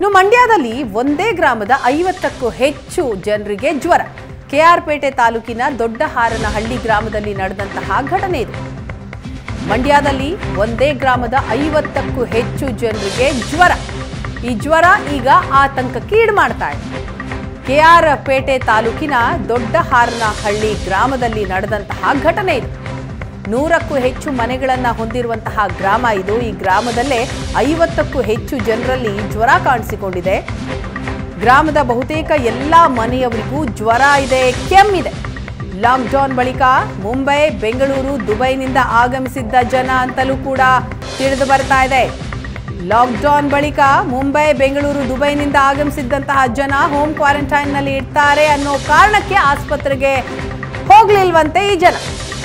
ಇನ್ನು ಮಂಡ್ಯದಲ್ಲಿ ಒಂದೇ ಗ್ರಾಮದ ಐವತ್ತಕ್ಕೂ ಹೆಚ್ಚು ಜನರಿಗೆ ಜ್ವರ ಕೆಆರ್ಪೇಟೆ ತಾಲೂಕಿನ ದೊಡ್ಡ ಹಾರನಹಳ್ಳಿ ಗ್ರಾಮದಲ್ಲಿ ನಡೆದಂತಹ ಘಟನೆ ಇದು ಮಂಡ್ಯದಲ್ಲಿ ಒಂದೇ ಗ್ರಾಮದ ಐವತ್ತಕ್ಕೂ ಹೆಚ್ಚು ಜನರಿಗೆ ಜ್ವರ ಈ ಜ್ವರ ಈಗ ಆತಂಕಕ್ಕೀಡು ಮಾಡ್ತಾ ಇದೆ ಕೆಆರ್ ಪೇಟೆ ತಾಲೂಕಿನ ದೊಡ್ಡ ಹಾರನಹಳ್ಳಿ ಗ್ರಾಮದಲ್ಲಿ ನಡೆದಂತಹ ಘಟನೆ ಇದು ನೂರಕ್ಕೂ ಹೆಚ್ಚು ಮನೆಗಳನ್ನ ಹೊಂದಿರುವಂತಹ ಗ್ರಾಮ ಇದು ಈ ಗ್ರಾಮದಲ್ಲೇ ಐವತ್ತಕ್ಕೂ ಹೆಚ್ಚು ಜನರಲ್ಲಿ ಜ್ವರ ಕಾಣಿಸಿಕೊಂಡಿದೆ ಗ್ರಾಮದ ಬಹುತೇಕ ಎಲ್ಲ ಮನೆಯವರಿಗೂ ಜ್ವರ ಇದೆ ಕೆಮ್ಮಿದೆ ಲಾಕ್ಡೌನ್ ಬಳಿಕ ಮುಂಬೈ ಬೆಂಗಳೂರು ದುಬೈನಿಂದ ಆಗಮಿಸಿದ್ದ ಜನ ಅಂತಲೂ ಕೂಡ ತಿಳಿದು ಬರ್ತಾ ಇದೆ ಲಾಕ್ಡೌನ್ ಬಳಿಕ ಮುಂಬೈ ಬೆಂಗಳೂರು ದುಬೈನಿಂದ ಆಗಮಿಸಿದ್ದಂತಹ ಜನ ಹೋಮ್ ಕ್ವಾರಂಟೈನ್ನಲ್ಲಿ ಇರ್ತಾರೆ ಅನ್ನೋ ಕಾರಣಕ್ಕೆ ಆಸ್ಪತ್ರೆಗೆ ಹೋಗ್ಲಿಲ್ವಂತೆ ಈ ಜನ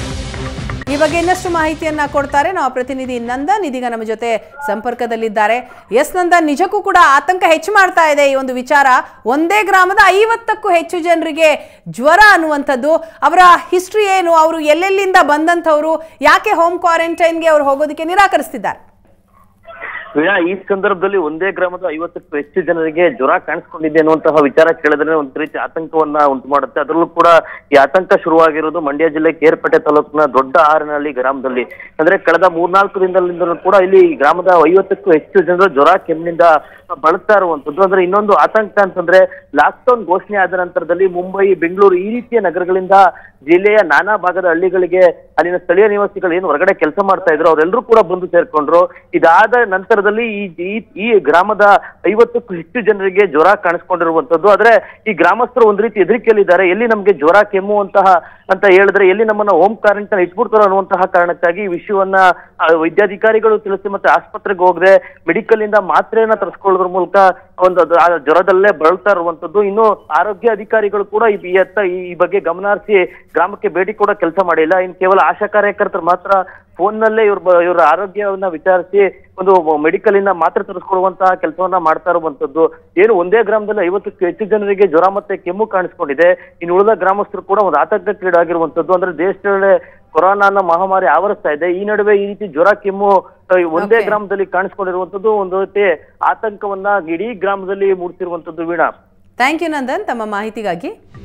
ಈ ಬಗ್ಗೆ ಇನ್ನಷ್ಟು ಮಾಹಿತಿಯನ್ನ ಕೊಡ್ತಾರೆ ನಾವು ಪ್ರತಿನಿಧಿ ನಂದನ್ ಇದೀಗ ನಮ್ಮ ಜೊತೆ ಸಂಪರ್ಕದಲ್ಲಿದ್ದಾರೆ ಎಸ್ ನಂದನ್ ನಿಜಕ್ಕೂ ಕೂಡ ಆತಂಕ ಹೆಚ್ಚು ಮಾಡ್ತಾ ಇದೆ ಈ ಒಂದು ವಿಚಾರ ಒಂದೇ ಗ್ರಾಮದ ಐವತ್ತಕ್ಕೂ ಹೆಚ್ಚು ಜನರಿಗೆ ಜ್ವರ ಅನ್ನುವಂಥದ್ದು ಅವರ ಹಿಸ್ಟ್ರಿ ಏನು ಅವರು ಎಲ್ಲೆಲ್ಲಿಂದ ಬಂದಂಥವ್ರು ಯಾಕೆ ಹೋಮ್ ಕ್ವಾರಂಟೈನ್ಗೆ ಅವರು ಹೋಗೋದಕ್ಕೆ ನಿರಾಕರಿಸ್ತಿದ್ದಾರೆ ವೀಣಾ ಈ ಸಂದರ್ಭದಲ್ಲಿ ಒಂದೇ ಗ್ರಾಮದ ಐವತ್ತಕ್ಕೂ ಹೆಚ್ಚು ಜನರಿಗೆ ಜ್ವರ ಕಾಣಿಸ್ಕೊಂಡಿದೆ ಅನ್ನುವಂತಹ ವಿಚಾರ ಕೇಳಿದ್ರೆ ಒಂದ್ ರೀತಿ ಆತಂಕವನ್ನ ಉಂಟು ಮಾಡುತ್ತೆ ಅದರಲ್ಲೂ ಕೂಡ ಈ ಆತಂಕ ಶುರುವಾಗಿರೋದು ಮಂಡ್ಯ ಜಿಲ್ಲೆ ಕೇರ್ಪೇಟೆ ತಾಲೂಕಿನ ದೊಡ್ಡ ಆರನಹಳ್ಳಿ ಗ್ರಾಮದಲ್ಲಿ ಅಂದ್ರೆ ಕಳೆದ ಮೂರ್ನಾಲ್ಕು ದಿನಗಳಿಂದಲೂ ಕೂಡ ಇಲ್ಲಿ ಈ ಗ್ರಾಮದ ಐವತ್ತಕ್ಕೂ ಹೆಚ್ಚು ಜನರು ಜ್ವರ ಕೆಮ್ಮಿನಿಂದ ಬಳಸ್ತಾ ಇರುವಂತದ್ದು ಅಂದ್ರೆ ಇನ್ನೊಂದು ಆತಂಕ ಅಂತಂದ್ರೆ ಲಾಕ್ಡೌನ್ ಘೋಷಣೆ ಆದ ನಂತರದಲ್ಲಿ ಮುಂಬೈ ಬೆಂಗಳೂರು ಈ ರೀತಿಯ ನಗರಗಳಿಂದ ಜಿಲ್ಲೆಯ ನಾನಾ ಭಾಗದ ಹಳ್ಳಿಗಳಿಗೆ ಅಲ್ಲಿನ ಸ್ಥಳೀಯ ನಿವಾಸಿಗಳು ಏನು ಹೊರಗಡೆ ಕೆಲಸ ಮಾಡ್ತಾ ಇದ್ರು ಅವರೆಲ್ಲರೂ ಕೂಡ ಬಂದು ಸೇರ್ಕೊಂಡ್ರು ಇದಾದ ನಂತರದಲ್ಲಿ ಈ ಈ- ಈ ಗ್ರಾಮದ ಐವತ್ತಕ್ಕೂ ಹೆಚ್ಚು ಜನರಿಗೆ ಜ್ವರ ಕಾಣಿಸ್ಕೊಂಡಿರುವಂತದ್ದು ಆದ್ರೆ ಈ ಗ್ರಾಮಸ್ಥರು ಒಂದ್ ರೀತಿ ಹೆದರಿಕೆಯಲ್ಲಿದ್ದಾರೆ ಎಲ್ಲಿ ನಮ್ಗೆ ಜ್ವರ ಕೆಮ್ಮುವಂತಹ ಅಂತ ಹೇಳಿದ್ರೆ ಎಲ್ಲಿ ನಮ್ಮನ್ನ ಹೋಮ್ ಕ್ವಾರಂಟೈನ್ ಇಟ್ಬಿಡ್ತಾರೋ ಅನ್ನುವಂತಹ ಕಾರಣಕ್ಕಾಗಿ ಈ ವಿಷಯವನ್ನ ಆ, ವೈದ್ಯಾಧಿಕಾರಿಗಳು ತಿಳಿಸಿ ಮತ್ತೆ ಆಸ್ಪತ್ರೆಗೆ ಹೋಗದೆ ಮೆಡಿಕಲ್ ಇಂದ ಮಾತ್ರೆಯನ್ನ ತರಿಸ್ಕೊಳ್ಳೋದ್ರ ಮೂಲಕ ಒಂದು ಅದು ಆ ಜ್ವರದಲ್ಲೇ ಬಳಲ್ತಾ ಇರುವಂತದ್ದು ಇನ್ನು ಆರೋಗ್ಯ ಅಧಿಕಾರಿಗಳು ಕೂಡ ಈ ಈ ಅತ್ತ ಈ ಈ ಬಗ್ಗೆ ಗಮನ ಹರಿಸಿ ಗ್ರಾಮಕ್ಕೆ ಭೇಟಿ ಕೂಡ ಕೆಲಸ ಮಾಡಿಲ್ಲ ಇನ್ನು ಕೇವಲ ಆಶಾ ಕಾರ್ಯಕರ್ತರು ಮಾತ್ರ ಫೋನ್ ನಲ್ಲೇ ಇವ್ರ ಬ- ಇವ್ರ ಆರೋಗ್ಯವನ್ನ ವಿಚಾರಿಸಿ ಒಂದು ಮೆಡಿಕಲ್ ಇಂದ ಮಾತ್ರೆ ತರಿಸ್ಕೊಳ್ಳುವಂತಹ ಕೆಲಸವನ್ನ ಮಾಡ್ತಾ ಇರುವಂತದ್ದು ಏನು ಒಂದೇ ಗ್ರಾಮದಲ್ಲಿ ಐವತ್ತಕ್ಕೂ ಹೆಚ್ಚು ಜನರಿಗೆ ಜ್ವರ ಮತ್ತೆ ಕೆಮ್ಮು ಕಾಣಿಸ್ಕೊಂಡಿದೆ ಇನ್ನು ಉಳಿದ ಗ್ರಾಮಸ್ಥರು ಕೂಡ ಒಂದು ಆತಂಕಕ್ಕೀಡಾಗಿರುವಂತದ್ದು ಅಂದ್ರೆ ದೇಶದಲ್ಲೇ ಕೊರೋನಾನ ಮಹಾಮಾರಿ ಆವರಿಸ್ತಾ ಇದೆ ಈ ನಡುವೆ ಈ ರೀತಿ ಜ್ವರ ಕೆಮ್ಮು ಆ, ಒಂದೇ Okay. ಗ್ರಾಮದಲ್ಲಿ ಕಾಣಿಸ್ಕೊಂಡಿರುವಂತದ್ದು ಒಂದು ರೀತಿ ಆತಂಕವನ್ನ ಇಡೀ ಗ್ರಾಮದಲ್ಲಿ ಮೂಡಿಸಿರುವಂತದ್ದು ವೀಣಾ ಥ್ಯಾಂಕ್ ಯು ನಂದನ್ ತಮ್ಮ ಮಾಹಿತಿಗಾಗಿ